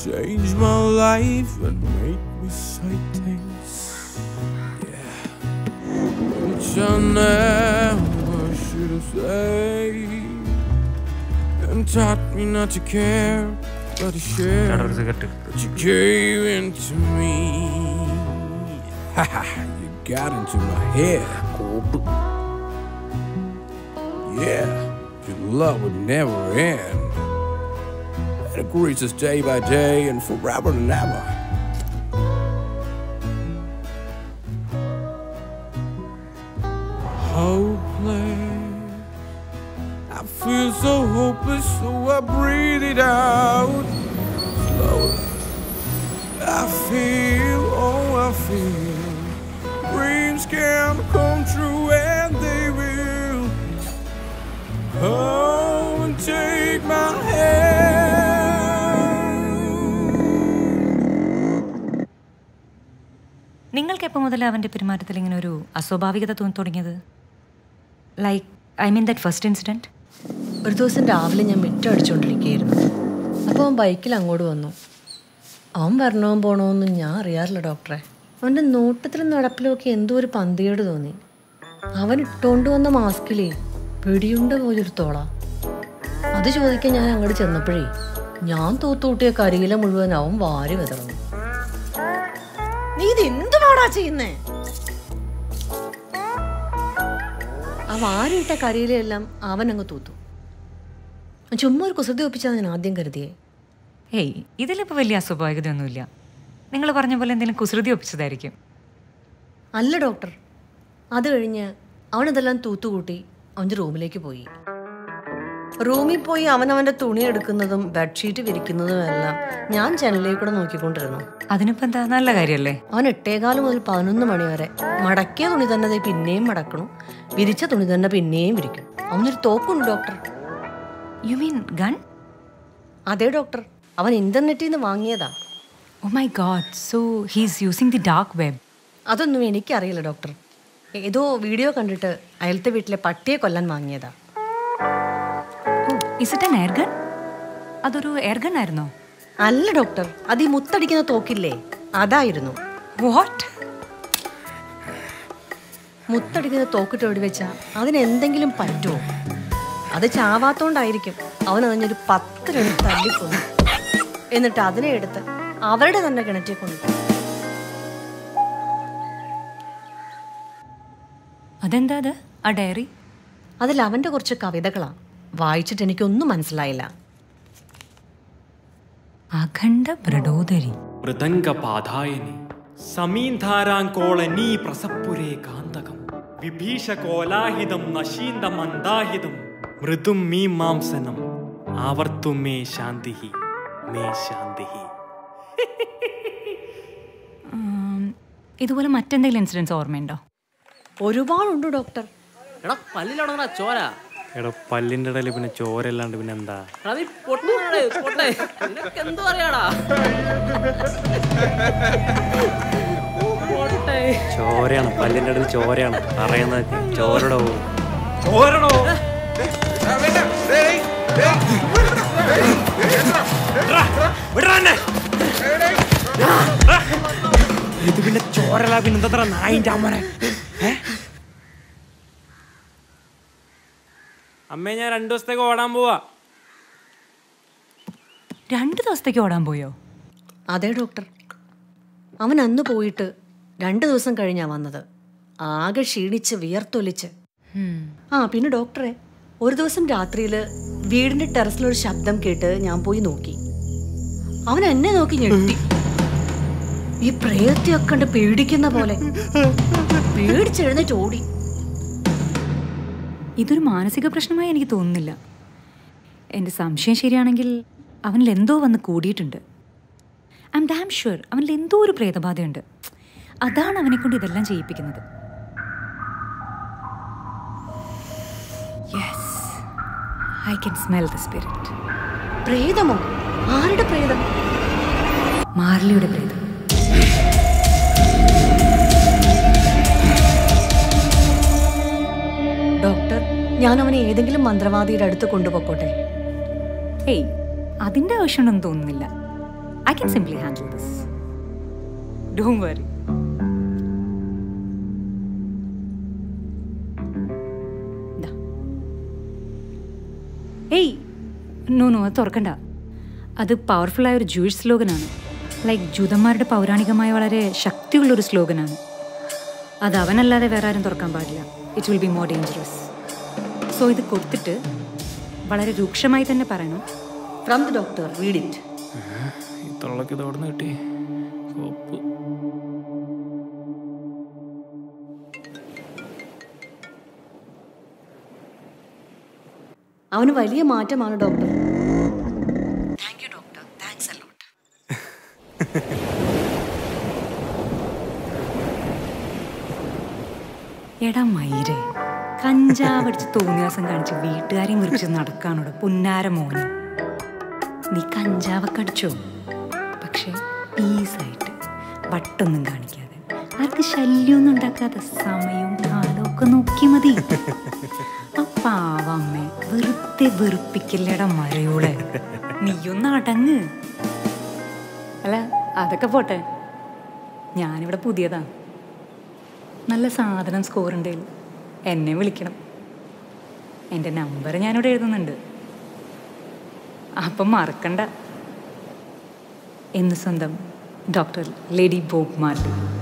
changed my life and made me say things. Yeah. Which I never should have said. And taught me not to care, but to share. But you gave into me. you got into my head. Yeah, your love would never end. And it greets us day by day and forever and ever. Hopeless. I feel so hopeless, so I breathe it out slowly. I feel, oh, I feel. Dreams can come true and they will. Come and take my hand. നിങ്ങൾക്ക് എപ്പോൾ മുതൽ അവൻ്റെ പെരുമാറ്റത്തിൽ ഇങ്ങനെ ഒരു അസ്വാഭാവികത തോന്നി തുടങ്ങിയത് like I mean that first incident ഒരു ദിവസം രാവിലെ ഞാൻ മിറ്റടിച്ചുകൊണ്ടിരിക്കുകയായിരുന്നു അപ്പോൾ അവൻ ബൈക്കിൽ അങ്ങോട്ട് വന്നു അവൻ വരണോ പോണോന്നും ഞാൻ അറിയാറില്ല ഡോക്ടറെ അവൻ്റെ നോട്ടത്തിലും നടപ്പിലും ഒക്കെ എന്തോ ഒരു പന്തികേട് തോന്നി അവൻ ഇട്ടുകൊണ്ട് വന്ന മാസ്കിലേ വെടിയുണ്ട പോലൊരു തോള അത് ചോദിക്കാൻ ഞാൻ അങ്ങോട്ട് ചെന്നപ്പോഴേ ഞാൻ തൂത്തുകൂട്ടിയ കരിയില മുഴുവൻ അവൻ വാരി വിതറന്നു നീ ഇത് എന്തുവാടാ ചെയ്യുന്നേ ആ വാരിയിട്ട കരിയിലെല്ലാം അവൻ അങ്ങ് തൂത്തു ചുമ്മാ ഒരു കുസൃതി ഒപ്പിച്ചാൽ ഞാൻ ആദ്യം കരുതിയേ ഏയ് ഇതിലിപ്പോൾ വലിയ അസ്വാഭാവികതയൊന്നുമില്ല നിങ്ങൾ പറഞ്ഞ പോലെ എന്തെങ്കിലും കുസൃതി ഒപ്പിച്ചതായിരിക്കും അല്ല ഡോക്ടർ അത് കഴിഞ്ഞ് അവനിതെല്ലാം തൂത്തുകൂട്ടി അവൻ്റെ റൂമിലേക്ക് പോയി റൂമിൽ പോയി അവൻ അവൻ്റെ തുണി എടുക്കുന്നതും ബെഡ്ഷീറ്റ് വിരിക്കുന്നതും എല്ലാം ഞാൻ ജനലിലേക്ക് കൂടെ നോക്കിക്കൊണ്ടിരുന്നു അതിനിപ്പോൾ എന്താ നല്ല കാര്യമല്ലേ അവൻ എട്ടേകാല് മുതൽ പതിനൊന്ന് മണി വരെ മടക്കിയ തുണി തന്നെ ദേ പിന്നെയും മടക്കണം വിരിച്ച തുണി തന്നെ പിന്നെയും വിരിക്കും അവനൊരു തോക്കുണ്ട് ഡോക്ടർ യു മീൻ ഗൺ അതെ ഡോക്ടർ അവൻ ഇന്റർനെറ്റിൽ നിന്ന് വാങ്ങിയതാ oh my god so he's using the dark web അതൊന്നും എനിക്കറിയില്ല ഡോക്ടർ ഏതോ വീഡിയോ കണ്ടിട്ട് അയലത്തെ വീട്ടിലെ പട്ടിയെ കൊല്ലാൻ വാങ്ങിയതാ oh is it an air gun അതൊരു എയർ ഗൺ ആയിരുന്നോ അല്ല ഡോക്ടർ അത് ഈ മുത്തടിക്കുന്ന തോക്കില്ലേ അതായിരുന്നു വാട്ട് മുത്തടിക്കുന്ന തോക്കിട്ട് വെടിവെച്ചാ അതിന് എന്തെങ്കിലും പറ്റുമോ അത് ചാവാത്തോണ്ടായിരിക്കും അവൻ അതിനൊരു പത്ത് രണ്ട് തല്ലിക്കൊന്നു എന്നിട്ട് അതിനെ എടുത്ത് അവരുടെ തന്നെ കിണറ്റിൽ കൊണ്ടു അതെന്താ അത് ആ ഡയറി അതിൽ അവന്റെ കുറച്ച് കവിതകളാ വായിച്ചിട്ട് എനിക്കൊന്നും മനസ്സിലായില്ല അഖണ്ഡ പ്രടോദരി മൃദംഗപാധായനി സമീന്ധാരാങ്കോളനീ പ്രസപ്പുരേ കാന്തകം വിഭീഷകോലാഹിതം നശീന്ത മന്ദാഹിതം മൃദും മീമാംസനം ആവർത്തും മേ ശാന്തി മേ ശാന്തി ഇതുപോലെ മറ്റെന്തെങ്കിലും ഇൻസിഡൻസ് ഓർമ്മയുണ്ടോ ഒരുപാടുണ്ട് ഡോക്ടർ എടാ പല്ലിലടങ്ങണ ചോര എടാ പല്ലിന്റെ ഇടയിൽ പിന്നെ ചോരല്ലാണ്ട് പിന്നെ എന്താ എടാ നീ പൊട്ടുന്നതാണേ പൊട്ടെ നിനക്ക് എന്തു അറിയാടാ പൊട്ടെ ചോരയാണ് പല്ലിന്റെ ഇടയിൽ ചോരയാണ് പറയുന്നത് ചോരടോ ചോരടോ ഇത് പിന്നെ ചോരല പിന്നെ എന്താ നായിന്റെ അമ്മനെ അമ്മേ ഞാൻ രണ്ടു ദിവസത്തേക്ക് ഓടാൻ പോവാ രണ്ട് ദിവസത്തേക്ക് ഓടാൻ പോയോ അതെ ഡോക്ടർ അവൻ അന്ന് പോയിട്ട് രണ്ട് ദിവസം കഴിഞ്ഞാ വന്നത് ആകെ ക്ഷീണിച്ച് വിയർത്തൊലിച്ച് ആ പിന്നെ ഡോക്ടറെ ഒരു ദിവസം രാത്രിയിൽ വീടിന്റെ ടെറസിലൊരു ശബ്ദം കേട്ട് ഞാൻ പോയി നോക്കി അവൻ എന്നെ നോക്കി ഞെട്ടി ഈ പ്രേതത്തെയൊക്കെ കണ്ട് പേടിക്കുന്ന പോലെ പേടിച്ചെഴുന്നേറ്റ് ഓടി ഇതൊരു മാനസിക പ്രശ്നമായി എനിക്ക് തോന്നുന്നില്ല എൻ്റെ സംശയം ശരിയാണെങ്കിൽ അവനിൽ എന്തോ വന്ന് കൂടിയിട്ടുണ്ട് ഐ എം ഡാം ഷുവർ അവനിൽ എന്തോ ഒരു പ്രേതബാധയുണ്ട് അതാണ് അവനെ കൊണ്ട് ഇതെല്ലാം ചെയ്യിപ്പിക്കുന്നത് yes I can smell the spirit പ്രേതമോ ആരുടെ പ്രേതം മാർലിയുടെ പ്രേതം ഡോക്ടർ ഞാൻ അവനെ ഏതെങ്കിലും മന്ത്രവാദിയുടെ അടുത്ത് കൊണ്ടുപോയിക്കോട്ടെ ഏയ് അതിൻ്റെ ആവശ്യമുണ്ടെന്ന് തോന്നുന്നില്ല I can simply handle this don't worry ഏയ് നോ നോ അത് തുറക്കണ്ട അത് പവർഫുള്ളായ ഒരു ജൂയിഷ് സ്ലോഗനാണ് ലൈക്ക് ജൂതന്മാരുടെ പൗരാണികമായ വളരെ ശക്തിയുള്ളൊരു സ്ലോഗനാണ് അത് അവനല്ലാതെ വേറെ ആരും തുറക്കാൻ പാടില്ല it will be more dangerous so ഇത് കൊടുത്തിട്ട് വളരെ രൂക്ഷമായി തന്നെ പറയണം from the doctor read it ഈ തൊള്ളക്ക് ഇത് എവിടുന്ന് കിട്ടി കോപ്പ് അവന് വലിയ മാറ്റമാണ് doctor thank you doctor thanks a lot എടാ മയിരെ കഞ്ചാവടിച്ച് തോന്നിയാസം കാണിച്ച് വീട്ടുകാരെയും വിളിച്ച് നടക്കാനോട് പുന്നാര മോനെ നീ കഞ്ചാവൊക്കെ അടിച്ചോ പക്ഷെ പീസായിട്ട് വട്ടൊന്നും കാണിക്കാതെ ആർക്ക് ശല്യമൊന്നും ഉണ്ടാക്കാതെ സമയവും കാലവും ഒക്കെ നോക്കി മതി ആ പാവമ്മേ വെറുതെ വെറുപ്പിക്കല്ലേടാ മരയോളെ നീയൊന്ന് അടങ്ങ് അല്ല അതൊക്കെ പോട്ടെ ഞാനിവിടെ പുതിയതാ നല്ല സാധനം സ്കോർ ഉണ്ടെങ്കിൽ എന്നെ വിളിക്കണം എൻ്റെ നമ്പർ ഞാനിവിടെ എഴുതുന്നുണ്ട് അപ്പം മറക്കണ്ട എന്ന് സ്വന്തം ഡോക്ടർ ലേഡി ബോബ് മാർട്ടി